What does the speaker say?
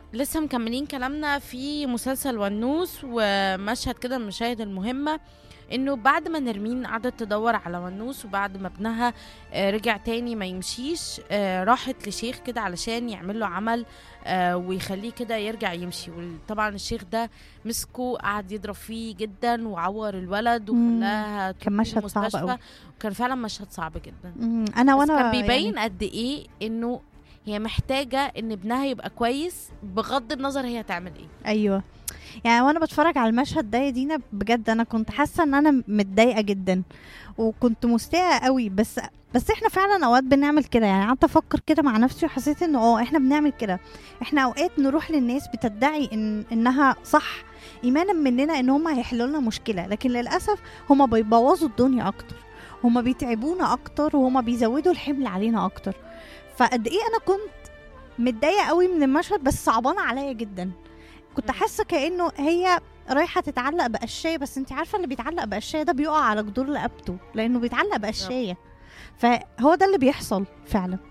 لسه مكملين كلامنا في مسلسل ونوس ومشهد كده من المشاهد المهمة انه بعد ما نرمين قعدت تدور على ونوس وبعد ما ابنها آه، رجع تاني ما يمشيش آه، راحت لشيخ كده علشان يعمل له عمل آه، ويخليه كده يرجع يمشي وطبعا الشيخ ده مسكه قعد يضرب فيه جدا وعور الولد مم. وخلاها كان مشهد صعب المستشفى. قوي وكان فعلا مشهد صعب جدا مم، انا بس وانا كان بيبين يعني قد ايه انه هي محتاجة ان ابنها يبقى كويس بغض النظر هي هتعمل ايه ايوه يعني وانا بتفرج على المشهد ده يا دينا بجد انا كنت حاسه ان انا متضايقه جدا وكنت مستاءه قوي بس بس احنا فعلا اوقات بنعمل كده يعني قعدت افكر كده مع نفسي وحسيت انه اه احنا بنعمل كده احنا اوقات نروح للناس بتدعي ان انها صح ايمانا مننا ان هم هيحلوا لنا مشكله لكن للاسف هم بيبوظوا الدنيا اكتر هم بيتعبونا اكتر وهم بيزودوا الحمل علينا اكتر فقد ايه انا كنت متضايقه قوي من المشهد بس صعبانه عليا جدا كنت مم. حاسه كانه هي رايحه تتعلق بقشايه بس انت عارفه اللي بيتعلق بقشايه ده بيقع على جدور رقبته لانه بيتعلق بقشايه فهو ده اللي بيحصل فعلا